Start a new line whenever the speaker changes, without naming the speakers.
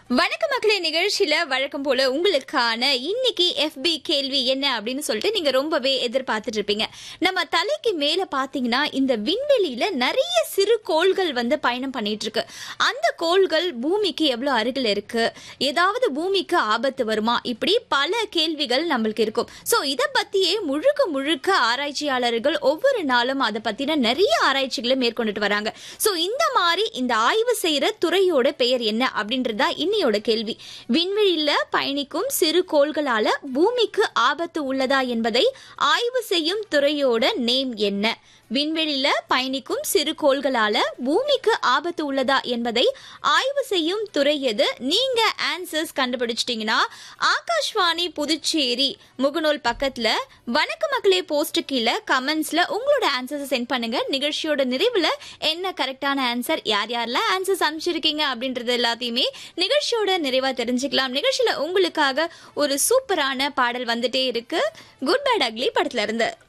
வணக்க மக்களே நிகழ்ச்சியில வழக்கம் போல உங்களுக்கான இன்னைக்கு எஃபி கேள்வி என்ன அப்படின்னு சொல்லிட்டு நீங்க ரொம்பவே எதிர்பார்த்துட்டு இருப்பீங்க நம்ம தலைக்கு மேல பாத்தீங்கன்னா இந்த விண்வெளியில நிறைய சிறு கோள்கள் வந்து பயணம் பண்ணிட்டு இருக்கு அந்த கோள்கள் பூமிக்கு எவ்வளவு அருகில் இருக்கு ஏதாவது பூமிக்கு ஆபத்து வருமா இப்படி பல கேள்விகள் நம்மளுக்கு இருக்கும் சோ இத பத்தியே முழுக்க முழுக்க ஆராய்ச்சியாளர்கள் ஒவ்வொரு நாளும் அதை பத்தின நிறைய ஆராய்ச்சிகளை மேற்கொண்டுட்டு வராங்க சோ இந்த மாதிரி இந்த ஆய்வு செய்யற துறையோட பெயர் என்ன அப்படின்றதா இன்னையோட கேள்வி விண்வெளியில பயணிக்கும் சிறு கோள்களால பூமிக்கு ஆபத்து உள்ளதா என்பதை ஆய்வு செய்யும் துறையோட நேம் என்ன விண்வெளியில பயணிக்கும் சிறு கோள்களால பூமிக்கு ஆபத்து உள்ளதா என்பதை ஆய்வு செய்யும் துறை எது நீங்க ஆன்சர்ஸ் கண்டுபிடிச்சிட்டீங்கன்னா ஆகாஷ்வாணி புதுச்சேரி முகநூல் பக்கத்துல வணக்க மக்களே போஸ்ட் கீழே கமெண்ட்ஸ்ல உங்களோட ஆன்சர்ஸ் சென்ட் பண்ணுங்க நிகழ்ச்சியோட நிறைவுல என்ன கரெக்டான ஆன்சர் யார் யாரெல்லாம் ஆன்சர்ஸ் அனுப்பிச்சிருக்கீங்க அப்படின்றது எல்லாத்தையுமே நிகழ்ச்சியோட நிறைவா தெரிஞ்சுக்கலாம் நிகழ்ச்சியில உங்களுக்காக ஒரு சூப்பரான பாடல் வந்துட்டே இருக்கு குட் பை டக்லி படத்துல இருந்து